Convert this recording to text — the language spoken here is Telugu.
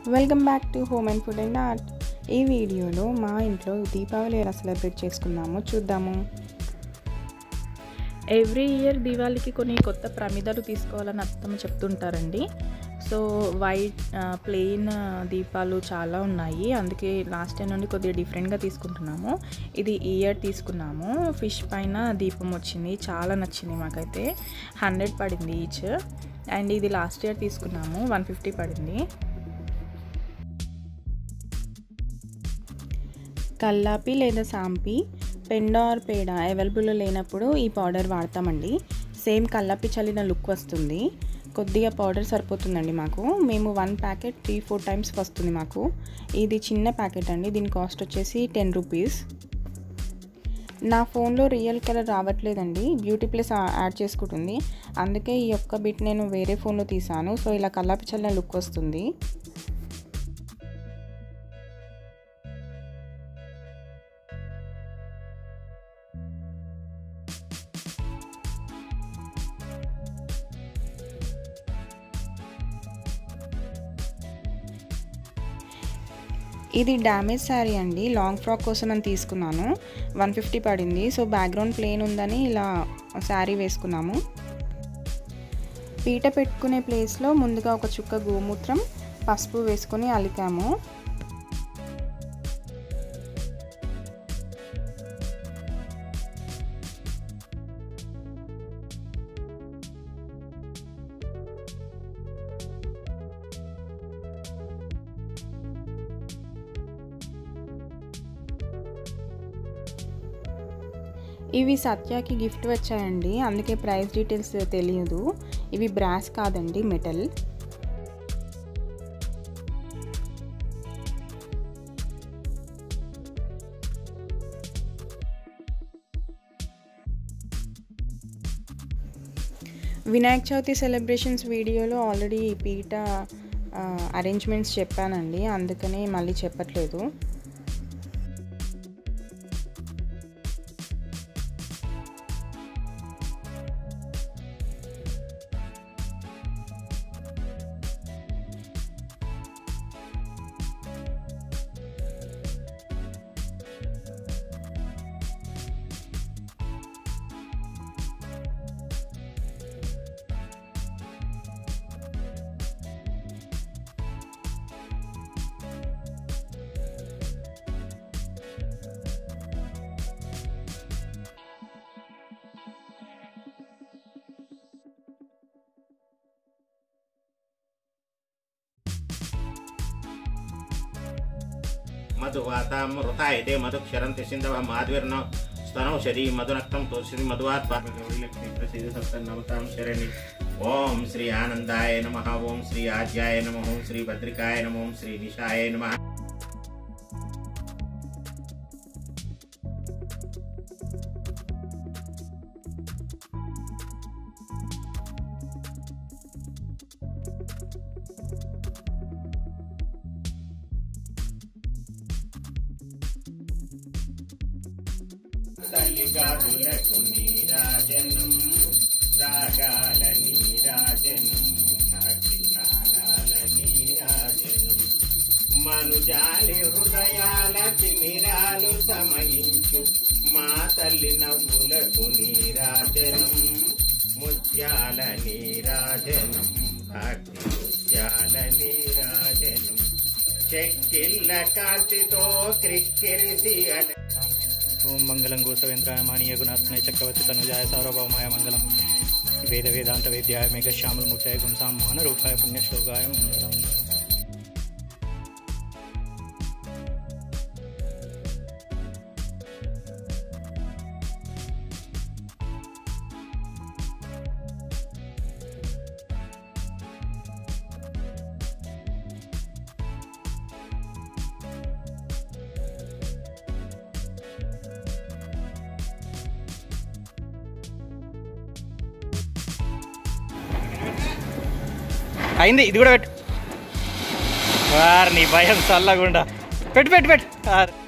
welcome back to home and food and art ఈ వీడియోలో మా ఇంట్లో దీపావళి ఎలా సెలబ్రేట్ చేసుకుందామో చూద్దాము ఎవ్రీ ఇయర్ దీపావళికి కొన్ని కొత్త ప్రమిదలు తీసుకోవాలని అత్తమ్మ చెప్తుంటారండి సో వైట్ ప్లెయిన్ దీపాలు చాలా ఉన్నాయి అందుకే లాస్ట్ టైం నుండి కొద్దిగా డిఫరెంట్గా తీసుకుంటున్నాము ఇది ఈ ఇయర్ తీసుకున్నాము ఫిష్ పైన దీపం వచ్చింది చాలా నచ్చింది మాకైతే హండ్రెడ్ పడింది ఈచ్ అండ్ ఇది లాస్ట్ ఇయర్ తీసుకున్నాము వన్ ఫిఫ్టీ పడింది కల్లాపి లేదా సాంపి పెండ ఆర్ పేడ అవైలబుల్లో లేనప్పుడు ఈ పౌడర్ వాడతామండి సేమ్ కల్లాపి చల్లిన లుక్ వస్తుంది కొద్దిగా పౌడర్ సరిపోతుందండి మాకు మేము one packet three four times వస్తుంది మాకు ఇది చిన్న ప్యాకెట్ అండి దీని కాస్ట్ వచ్చేసి టెన్ రూపీస్ నా ఫోన్లో రియల్ కలర్ రావట్లేదండి బ్యూటీ ప్లస్ యాడ్ చేసుకుంటుంది అందుకే ఈ ఒక్క బిట్ నేను వేరే ఫోన్లో తీసాను సో ఇలా కల్లాపి చల్లిన లుక్ వస్తుంది ఇది డ్యామేజ్ శారీ అండి లాంగ్ ఫ్రాక్ కోసం అని తీసుకున్నాను వన్ ఫిఫ్టీ పడింది సో బ్యాక్గ్రౌండ్ ప్లెయిన్ ఉందని ఇలా శారీ వేసుకున్నాము పీట పెట్టుకునే ప్లేస్లో ముందుగా ఒక చుక్క గోమూత్రం పసుపు వేసుకొని అలికాము ఇవి సత్యాకి గిఫ్ట్ వచ్చాయండి అందుకే ప్రైస్ డీటెయిల్స్ తెలియదు ఇవి బ్రాస్ కాదండి మెటల్ వినాయక చవితి సెలబ్రేషన్స్ వీడియోలో ఆల్రెడీ పీట అరేంజ్మెంట్స్ చెప్పానండి అందుకని మళ్ళీ చెప్పట్లేదు మధువాతామృతాయతే మధుక్షరంతి సింధవ మాధ్విర్న స్తనౌషధి మధునక్తం తోషిది మధువాత్ లక్ష్మీ ప్రసిద్ధ సప్తనమతాం శరణి ఓం శ్రీ ఆనందాయ నమ ఓం శ్రీ ఆద్యాయ నమ ఓం శ్రీ భద్రికాయ నమ ఓం శ్రీ నిషాయ నమ తల్లిగాదులకు నీరాజనం రాగాల నీరాజనం నాటికాలాల నీరాజనం మనుజాలి హృదయాల తిమిరాలు సమయించు మా తల్లి నవ్వులకు నీరాజనం ముత్యాల నీరాజనం భక్తి ముత్యాల నీరాజనం చెక్కిళ్ళ కాంతితో క్రిక్కిరిసి అల ఓం మంగళం గోసవేంద్రాయ మానీయ గుణాత్మయ చక్రవర్తి తనుజాయ సార్వభౌమాయ మంగళం వేద వేదాంత వేద్యాయ మేఘశ్యామలమూర్తయ గుంసాం మోహన రూపాయ పుణ్యశ్లోకాయ మంగళం అయింది ఇది కూడా పెట్టు వారిని భయం చల్లగుండా పెట్టు పెట్టు పెట్టు వారి